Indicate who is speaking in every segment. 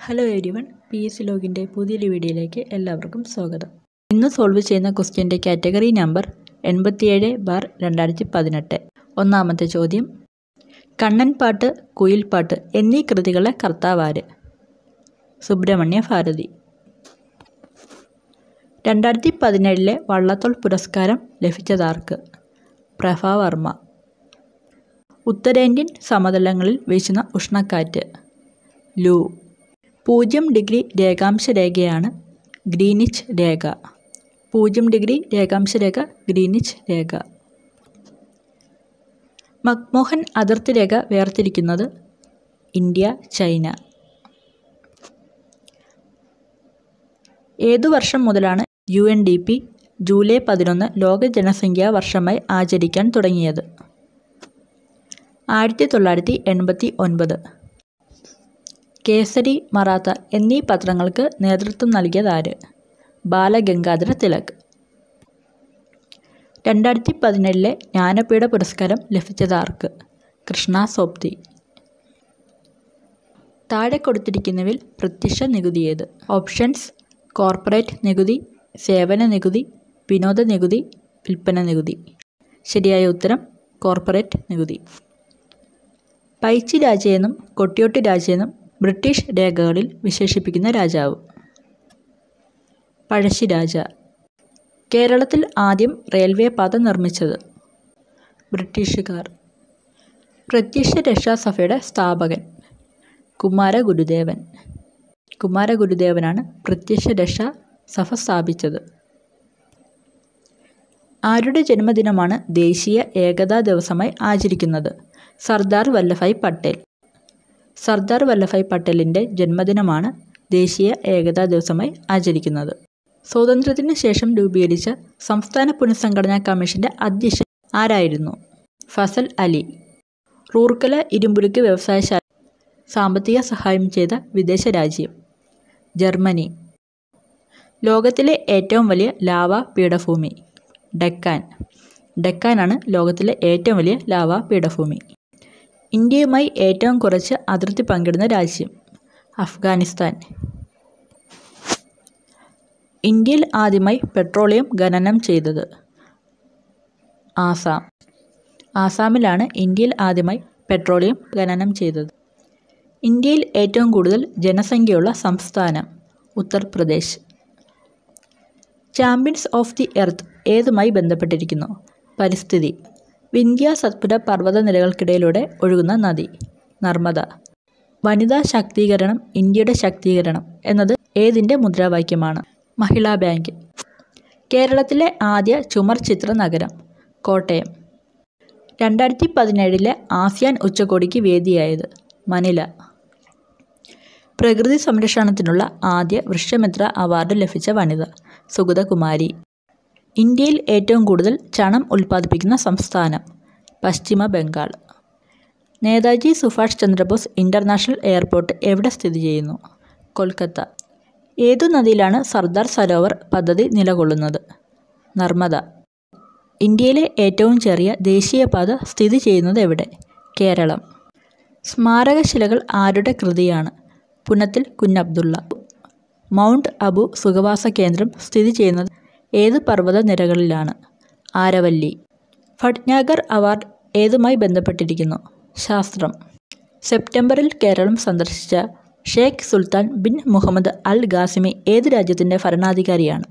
Speaker 1: hello everyone P S C ലോഗിൻ്റെ പുതിയൊരു വീഡിയോയിലേക്ക് എല്ലാവർക്കും സ്വാഗതം ഇന്ന് സോൾവ് ചെയ്യുന്ന ക്വസ്റ്റ്യൻ്റെ കാറ്റഗറി നമ്പർ എൺപത്തിയേഴ് ബാർ രണ്ടായിരത്തി പതിനെട്ട് ഒന്നാമത്തെ ചോദ്യം കണ്ണൻപാട്ട് കുയിൽപ്പാട്ട് എന്നീ കൃതികളെ കർത്താവാര് സുബ്രഹ്മണ്യ ഭാരതി രണ്ടായിരത്തി പതിനേഴിലെ വള്ളത്തോൾ പുരസ്കാരം ലഭിച്ചതാർക്ക് പ്രഭാവർമ്മ ഉത്തരേന്ത്യൻ സമതലങ്ങളിൽ വീശുന്ന ഉഷ്ണക്കാറ്റ് ലൂ പൂജ്യം ഡിഗ്രി രേഖാംശ രേഖയാണ് ഗ്രീനിച്ച് രേഖ പൂജ്യം ഡിഗ്രി രേഖാംശ രേഖ ഗ്രീനിച്ച് രേഖ മക്മോഹൻ അതിർത്തി രേഖ വേർതിരിക്കുന്നത് ഇന്ത്യ ചൈന ഏതു വർഷം മുതലാണ് U N D P July പതിനൊന്ന് ലോക ജനസംഖ്യാ വർഷമായി ആചരിക്കാൻ തുടങ്ങിയത് ആയിരത്തി തൊള്ളായിരത്തി എൺപത്തി ഒൻപത് കേസരി മറാത്ത എന്നീ പത്രങ്ങൾക്ക് നേതൃത്വം നൽകിയതാര് ബാലഗംഗാധര തിലക് രണ്ടായിരത്തി പതിനേഴിലെ ജ്ഞാനപീഠ പുരസ്കാരം ലഭിച്ചതാർക്ക് കൃഷ്ണ സോപ്തി താഴെ കൊടുത്തിരിക്കുന്നവയിൽ പ്രത്യക്ഷ നികുതി ഏത് ഓപ്ഷൻസ് കോർപ്പറേറ്റ് നികുതി സേവന നികുതി വിനോദ നികുതി വിൽപ്പന നികുതി ശരിയായ ഉത്തരം കോർപ്പറേറ്റ് നികുതി പൈച്ചി രാജയെന്നും കൊട്ടിയോട്ടി രാജയെന്നും ബ്രിട്ടീഷ് രേഖകളിൽ വിശേഷിപ്പിക്കുന്ന രാജാവ് പഴശ്ശിരാജ കേരളത്തിൽ ആദ്യം റെയിൽവേ പാത നിർമ്മിച്ചത് ബ്രിട്ടീഷുകാർ പ്രത്യക്ഷ രക്ഷാസഭയുടെ സ്ഥാപകൻ കുമാരഗുരുദേവൻ കുമാരഗുരുദേവനാണ് പ്രത്യക്ഷ രക്ഷാ സഭ സ്ഥാപിച്ചത് ആരുടെ ജന്മദിനമാണ് ദേശീയ ഏകതാ ദിവസമായി ആചരിക്കുന്നത് സർദാർ വല്ലഭായ് പട്ടേൽ സർദാർ വല്ലഭായ് പട്ടേലിൻ്റെ ജന്മദിനമാണ് ദേശീയ ഏകതാ ദിവസമായി ആചരിക്കുന്നത് സ്വാതന്ത്ര്യത്തിന് ശേഷം രൂപീകരിച്ച സംസ്ഥാന പുനഃസംഘടനാ കമ്മീഷൻ്റെ അധ്യക്ഷൻ ആരായിരുന്നു ഫസൽ അലി റൂർക്കല ഇരുമ്പുരുക്ക് വ്യവസായശാല സാമ്പത്തിക സഹായം ചെയ്ത വിദേശ രാജ്യം ജർമ്മനി ലോകത്തിലെ ഏറ്റവും വലിയ ലാവ പീഠഭൂമി ഡെക്കാൻ ഡെക്കാനാണ് ലോകത്തിലെ ഏറ്റവും വലിയ ലാവ പീഠഭൂമി ഇന്ത്യയുമായി ഏറ്റവും കുറച്ച് അതിർത്തി പങ്കിടുന്ന രാജ്യം അഫ്ഗാനിസ്ഥാൻ ഇന്ത്യയിൽ ആദ്യമായി പെട്രോളിയം ഖനനം ചെയ്തത് ആസാം ആസാമിലാണ് ഇന്ത്യയിൽ ആദ്യമായി പെട്രോളിയം ഖനനം ചെയ്തത് ഇന്ത്യയിൽ ഏറ്റവും കൂടുതൽ ജനസംഖ്യയുള്ള സംസ്ഥാനം Uttar Pradesh champions of the earth ഏതുമായി ബന്ധപ്പെട്ടിരിക്കുന്നു പരിസ്ഥിതി വിന്ധ്യ സത്പുര പർവ്വതനിരകൾക്കിടയിലൂടെ ഒഴുകുന്ന നദി നർമ്മദ വനിതാ ശാക്തീകരണം ഇന്ത്യയുടെ ശാക്തീകരണം എന്നത് ഏതിൻ്റെ മുദ്രാവാക്യമാണ് മഹിളാ ബാങ്ക് കേരളത്തിലെ ആദ്യ ചുമർ ചിത്ര നഗരം കോട്ടയം രണ്ടായിരത്തി പതിനേഴിലെ ആസിയാൻ ഉച്ചകോടിക്ക് വേദിയായത് മനില പ്രകൃതി സംരക്ഷണത്തിനുള്ള ആദ്യ വൃക്ഷമിത്ര അവാർഡ് ലഭിച്ച വനിത സുഗതകുമാരി ഇന്ത്യയിൽ ഏറ്റവും കൂടുതൽ ചണം ഉൽപ്പാദിപ്പിക്കുന്ന സംസ്ഥാനം പശ്ചിമ ബംഗാൾ നേതാജി സുഭാഷ് ചന്ദ്രബോസ് ഇൻ്റർനാഷണൽ എയർപോർട്ട് എവിടെ സ്ഥിതി ചെയ്യുന്നു കൊൽക്കത്ത ഏതു നദിയിലാണ് സർദാർ സരോവർ പദ്ധതി നിലകൊള്ളുന്നത് നർമ്മദ ഇന്ത്യയിലെ ഏറ്റവും ചെറിയ ദേശീയപാത സ്ഥിതി ചെയ്യുന്നത് എവിടെ കേരളം സ്മാരകശിലകൾ ആരുടെ കൃതിയാണ് പുനത്തിൽ കുഞ്ഞബ്ദുള്ള മൗണ്ട് അബു സുഖവാസ കേന്ദ്രം സ്ഥിതി ചെയ്യുന്നത് ഏത് പർവ്വത നിരകളിലാണ് ആരവല്ലി ഭട്നാഗർ അവാർഡ് ഏതുമായി ബന്ധപ്പെട്ടിരിക്കുന്നു ശാസ്ത്രം സെപ്റ്റംബറിൽ കേരളം സന്ദർശിച്ച Sheikh Sultan bin Muhammad Al Qasimi ഏത് രാജ്യത്തിൻ്റെ ഭരണാധികാരിയാണ്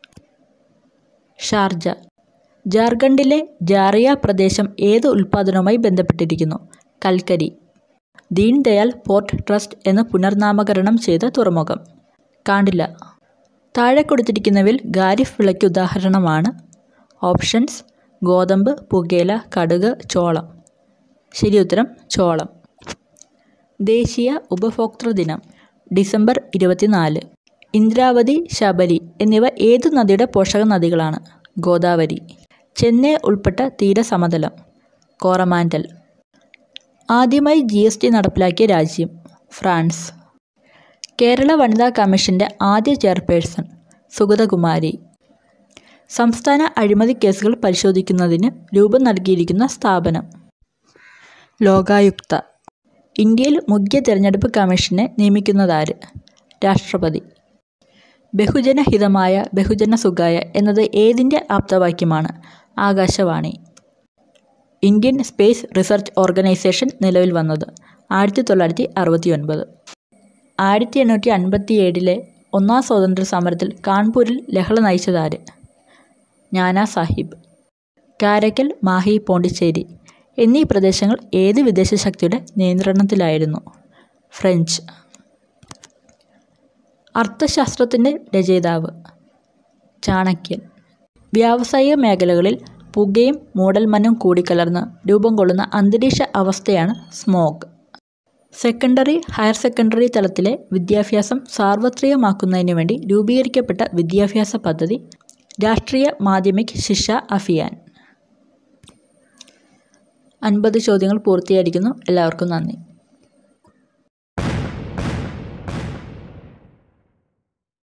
Speaker 1: ഷാർജ ജാർഖണ്ഡിലെ ജാറിയ പ്രദേശം ഏത് ഉൽപ്പാദനവുമായി ബന്ധപ്പെട്ടിരിക്കുന്നു കൽക്കരി ദീൻ ദയാൽ പോർട്ട് ട്രസ്റ്റ് എന്ന് പുനർനാമകരണം ചെയ്ത തുറമുഖം കാണ്ടില്ല താഴെ കൊടുത്തിരിക്കുന്നവയിൽ ഖാരിഫ് വിളയ്ക്ക് ഉദാഹരണമാണ് ഓപ്ഷൻസ് ഗോതമ്പ് പുകയില കടുക് ചോളം ശരി ഉത്തരം ചോളം ദേശീയ ഉപഭോക്തൃ ദിനം ഡിസംബർ ഇരുപത്തിനാല് ഇന്ദ്രാവതി ശബരി എന്നിവ ഏതു നദിയുടെ പോഷക നദികളാണ് ഗോദാവരി ചെന്നൈ ഉൾപ്പെട്ട തീരസമതലം കോറമാൻഡൽ ആദ്യമായി ജി എസ് ടി നടപ്പിലാക്കിയ രാജ്യം ഫ്രാൻസ് കേരള വനിതാ കമ്മീഷൻ്റെ ആദ്യ ചെയർപേഴ്സൺ സുഗതകുമാരി സംസ്ഥാന അഴിമതി കേസുകൾ പരിശോധിക്കുന്നതിന് രൂപം നൽകിയിരിക്കുന്ന സ്ഥാപനം ലോകായുക്ത ഇന്ത്യയിൽ മുഖ്യ തിരഞ്ഞെടുപ്പ് കമ്മീഷനെ നിയമിക്കുന്നതാര് രാഷ്ട്രപതി ബഹുജനഹിതമായ ബഹുജന സുഖായ എന്നത് ഏതിൻ്റെ ആപ്തവാക്യമാണ് Akashvani Indian space research organisation നിലവിൽ വന്നത് ആയിരത്തി തൊള്ളായിരത്തി അറുപത്തി ഒൻപത് ആയിരത്തി എണ്ണൂറ്റി അൻപത്തി ഏഴിലെ ഒന്നാം സ്വാതന്ത്ര്യ സമരത്തിൽ കാൺപൂരിൽ ലഹള നയിച്ചതാര് നാനാ സാഹിബ് കാരക്കൽ മാഹി പോണ്ടിച്ചേരി എന്നീ പ്രദേശങ്ങൾ ഏത് വിദേശ ശക്തിയുടെ നിയന്ത്രണത്തിലായിരുന്നു ഫ്രഞ്ച് അർത്ഥശാസ്ത്രത്തിൻ്റെ രചയിതാവ് ചാണക്യൻ വ്യാവസായിക മേഖലകളിൽ പുകയും മൂടൽമഞ്ഞും കൂടിക്കലർന്ന് രൂപം കൊള്ളുന്ന അന്തരീക്ഷ അവസ്ഥയാണ് സ്മോഗ് സെക്കൻഡറി ഹയർ സെക്കൻഡറി തലത്തിലെ വിദ്യാഭ്യാസം സാർവത്രികമാക്കുന്നതിന് വേണ്ടി രൂപീകരിക്കപ്പെട്ട വിദ്യാഭ്യാസ പദ്ധതി രാഷ്ട്രീയ മാധ്യമിക് ശിക്ഷ അഭിയാൻ അൻപത് ചോദ്യങ്ങൾ പൂർത്തീകരിക്കുന്നു എല്ലാവർക്കും നന്ദി